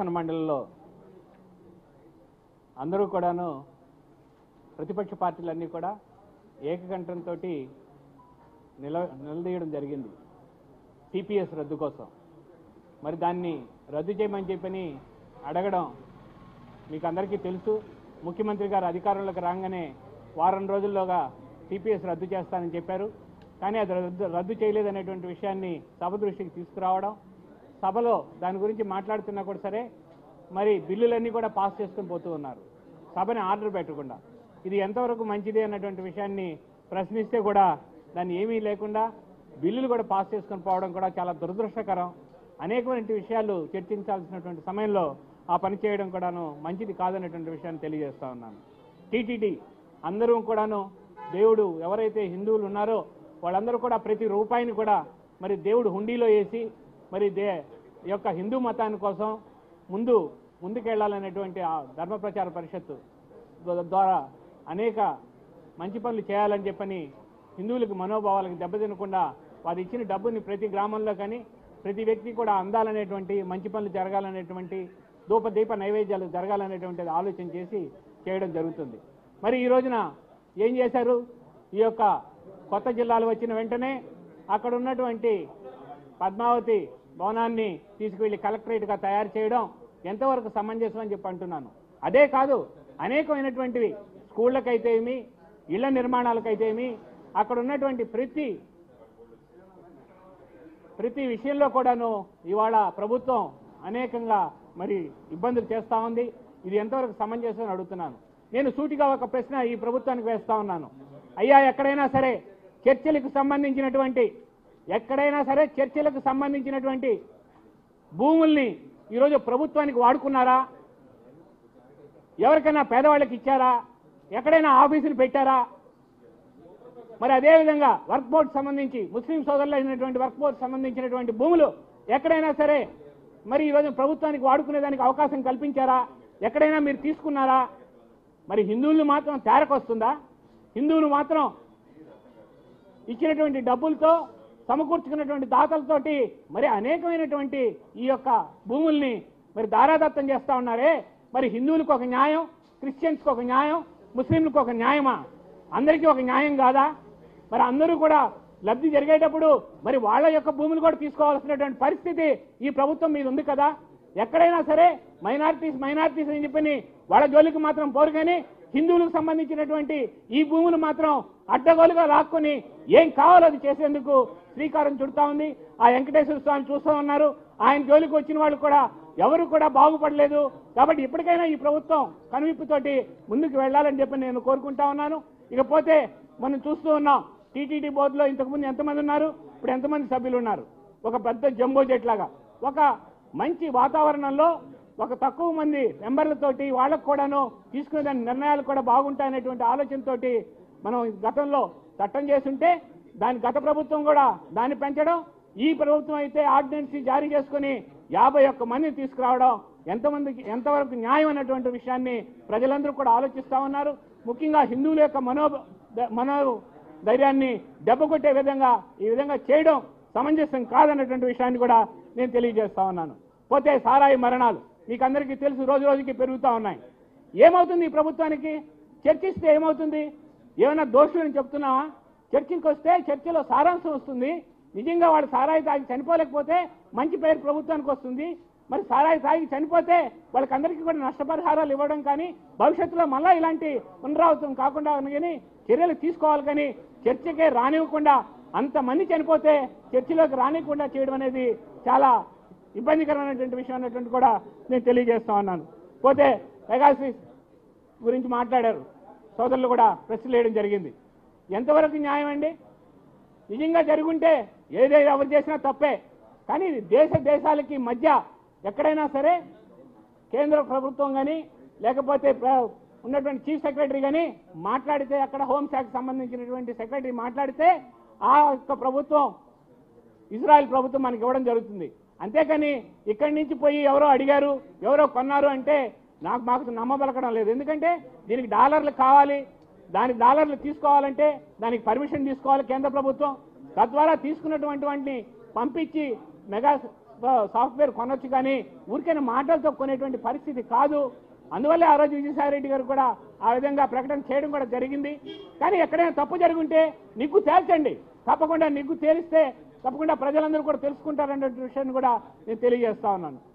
శాసన మండలిలో అందరూ కూడాను ప్రతిపక్ష పార్టీలన్నీ కూడా ఏకకంఠంతో నిల నిలదీయడం జరిగింది టీపీఎస్ రద్దు కోసం మరి దాన్ని రద్దు చేయమని చెప్పని అడగడం మీకు అందరికీ తెలుసు ముఖ్యమంత్రి గారు అధికారంలోకి రాగానే వారం రోజుల్లోగా టీపీఎస్ రద్దు చేస్తానని చెప్పారు కానీ అది రద్దు రద్దు చేయలేదనేటువంటి విషయాన్ని సభ దృష్టికి తీసుకురావడం సభలో దాని గురించి మాట్లాడుతున్నా కూడా సరే మరి బిల్లులన్నీ కూడా పాస్ చేసుకొని పోతూ ఉన్నారు సభని ఆర్డర్ పెట్టకుండా ఇది ఎంతవరకు మంచిది అన్నటువంటి విషయాన్ని ప్రశ్నిస్తే కూడా దాన్ని ఏమీ లేకుండా బిల్లులు కూడా పాస్ చేసుకొని పోవడం కూడా చాలా దురదృష్టకరం అనేకమైన విషయాలు చర్చించాల్సినటువంటి సమయంలో ఆ పని చేయడం కూడాను మంచిది కాదనేటువంటి విషయాన్ని తెలియజేస్తా ఉన్నాను టీటీడీ అందరూ కూడాను దేవుడు ఎవరైతే హిందువులు ఉన్నారో వాళ్ళందరూ కూడా ప్రతి రూపాయిని కూడా మరి దేవుడు హుండీలో వేసి మరి దే ఈ యొక్క హిందూ మతాని కోసం ముందు ముందుకెళ్లాలనేటువంటి ఆ ధర్మ ప్రచార పరిషత్తు ద్వా- ద్వారా అనేక మంచి పనులు చేయాలని చెప్పని హిందువులకు మనోభావాలకు దెబ్బతినకుండా వారు ఇచ్చిన డబ్బుని ప్రతి గ్రామంలో కానీ ప్రతి వ్యక్తి కూడా అందాలనేటువంటి మంచి పనులు జరగాలనేటువంటి ధూప దీప నైవేద్యాలు జరగాలనేటువంటి ఆలోచన చేసి చేయడం జరుగుతుంది మరి ఈ రోజున ఏం చేశారు ఈ యొక్క కొత్త జిల్లాలు వచ్చిన వెంటనే అక్కడ ఉన్నటువంటి పద్మావతి భవనాన్ని తీసుకువెళ్లి కలెక్టరేట్గా తయారు చేయడం ఎంతవరకు సమంజసం అని చెప్పి అంటున్నాను అదే కాదు అనేకమైనటువంటివి స్కూళ్ళకైతే ఏమి ఇళ్ల నిర్మాణాలకైతే ఏమి అక్కడ ఉన్నటువంటి ప్రతి ప్రతి విషయంలో కూడాను ఇవాళ ప్రభుత్వం అనేకంగా మరి ఇబ్బందులు చేస్తా ఉంది ఇది ఎంతవరకు సమంజసం అని అడుగుతున్నాను నేను సూటిగా ఒక ప్రశ్న ఈ ప్రభుత్వానికి వేస్తా ఉన్నాను అయ్యా ఎక్కడైనా సరే చర్చలకు సంబంధించినటువంటి ఎక్కడైనా సరే చర్చలకు సంబంధించినటువంటి భూముల్ని ఈరోజు ప్రభుత్వానికి వాడుకున్నారా ఎవరికైనా పేదవాళ్ళకి ఇచ్చారా ఎక్కడైనా ఆఫీసులు పెట్టారా మరి అదేవిధంగా వర్క్ బోర్డ్ సంబంధించి ముస్లిం సోదరులు అయినటువంటి వర్క్ బోర్డ్ సంబంధించినటువంటి భూములు ఎక్కడైనా సరే మరి ఈరోజు ప్రభుత్వానికి వాడుకునేదానికి అవకాశం కల్పించారా ఎక్కడైనా మీరు తీసుకున్నారా మరి హిందువులు మాత్రం తేరకొస్తుందా హిందువులు మాత్రం ఇచ్చినటువంటి డబ్బులతో సమకూర్చుకున్నటువంటి దాతలతోటి మరి అనేకమైనటువంటి ఈ యొక్క భూముల్ని మరి దారాదత్తం చేస్తా ఉన్నారే మరి హిందువులకు ఒక న్యాయం క్రిస్టియన్స్కి ఒక న్యాయం ముస్లింలకు ఒక న్యాయమా అందరికీ ఒక న్యాయం కాదా మరి అందరూ కూడా లబ్ధి జరిగేటప్పుడు మరి వాళ్ళ యొక్క భూములు కూడా తీసుకోవాల్సినటువంటి పరిస్థితి ఈ ప్రభుత్వం మీద ఉంది కదా ఎక్కడైనా సరే మైనారిటీస్ మైనారిటీస్ అని చెప్పని వాళ్ళ జోలికి మాత్రం పోరు కానీ హిందువులకు సంబంధించినటువంటి ఈ భూములు మాత్రం అడ్డగోలుగా లాక్కొని ఏం కావాలో అది చేసేందుకు శ్రీకారం చుడతా ఉంది ఆ వెంకటేశ్వర స్వామి చూస్తూ ఉన్నారు ఆయన జోలికి వచ్చిన వాళ్ళు కూడా ఎవరు కూడా బాగుపడలేదు కాబట్టి ఇప్పటికైనా ఈ ప్రభుత్వం కనువిప్పుతోటి ముందుకు వెళ్ళాలని చెప్పి నేను కోరుకుంటా ఉన్నాను ఇకపోతే మనం చూస్తూ ఉన్నాం టీటీడీ బోర్డులో ఇంతకుముందు ఎంతమంది ఉన్నారు ఇప్పుడు ఎంతమంది సభ్యులు ఉన్నారు ఒక పెద్ద జంబో జెట్ లాగా ఒక మంచి వాతావరణంలో ఒక తక్కువ మంది మెంబర్లతోటి వాళ్ళకు కూడాను తీసుకునే దాని నిర్ణయాలు కూడా బాగుంటాయనేటువంటి ఆలోచనతోటి మనం గతంలో చట్టం చేస్తుంటే దాని గత ప్రభుత్వం కూడా దాన్ని పెంచడం ఈ ప్రభుత్వం అయితే ఆర్డినెన్స్ జారీ చేసుకుని యాభై ఒక్క మందిని తీసుకురావడం ఎంతమందికి ఎంతవరకు న్యాయం అన్నటువంటి విషయాన్ని ప్రజలందరూ కూడా ఆలోచిస్తా ఉన్నారు ముఖ్యంగా హిందువుల యొక్క మనో మనో ధైర్యాన్ని దెబ్బకొట్టే విధంగా ఈ విధంగా చేయడం సమంజసం కాదన్నటువంటి విషయాన్ని కూడా నేను తెలియజేస్తా ఉన్నాను పోతే సారాయి మరణాలు మీకు అందరికీ తెలుసు రోజు రోజుకి పెరుగుతూ ఉన్నాయి ఏమవుతుంది ఈ ప్రభుత్వానికి చర్చిస్తే ఏమవుతుంది ఏమైనా దోషులని చెప్తున్నావా చర్చికి వస్తే చర్చలో సారాంశం వస్తుంది నిజంగా వాడు సారాయి తాగి చనిపోలేకపోతే మంచి పేరు ప్రభుత్వానికి వస్తుంది మరి సారాయి తాగి చనిపోతే వాళ్ళకందరికీ కూడా నష్టపరిహారాలు ఇవ్వడం కానీ భవిష్యత్తులో మళ్ళా ఇలాంటి పునరావృతం కాకుండా కానీ చర్యలు తీసుకోవాలి కానీ చర్చకే రానివ్వకుండా అంతమంది చనిపోతే చర్చిలోకి రానివ్వకుండా చేయడం అనేది చాలా ఇబ్బందికరమైనటువంటి విషయం అన్నటువంటి కూడా నేను తెలియజేస్తా ఉన్నాను పోతే పెగాసిస్ గురించి మాట్లాడారు సోదరులు కూడా ప్రశ్నలు వేయడం జరిగింది ఎంతవరకు న్యాయం అండి నిజంగా జరుగుంటే ఏదైతే ఎవరు చేసినా తప్పే కానీ ఇది దేశ దేశాలకి మధ్య ఎక్కడైనా సరే కేంద్ర ప్రభుత్వం కానీ లేకపోతే ప్ర- ఉన్నటువంటి చీఫ్ సెక్రటరీ కానీ మాట్లాడితే అక్కడ హోంశాఖకు సంబంధించినటువంటి సెక్రటరీ మాట్లాడితే ఆ యొక్క ప్రభుత్వం ఇజ్రాయెల్ ప్రభుత్వం మనకి ఇవ్వడం జరుగుతుంది అంతేకాని ఇక్కడి నుంచి పోయి ఎవరో అడిగారు ఎవరో కొన్నారు అంటే నాకు మాకు నమ్మబలకడం లేదు ఎందుకంటే దీనికి డాలర్లు కావాలి దానికి డాలర్లు తీసుకోవాలంటే దానికి పర్మిషన్ తీసుకోవాలి కేంద్ర ప్రభుత్వం తద్వారా తీసుకున్నటువంటి వాటిని పంపించి మెగా సా- సాఫ్ట్వేర్ కొనొచ్చు కానీ ఊరికైనా మాటలతో కొనేటువంటి పరిస్థితి కాదు అందువల్లే ఆ రోజు విజయసాయి రెడ్డి గారు కూడా ఆ విధంగా ప్రకటన చేయడం కూడా జరిగింది కానీ ఎక్కడైనా తప్పు జరుగుంటే నిగ్గు తేల్చండి తప్పకుండా నిగ్గు తేలిస్తే తప్పకుండా ప్రజలందరూ కూడా తెలుసుకుంటారనే విషయాన్ని కూడా నేను తెలియజేస్తా ఉన్నాను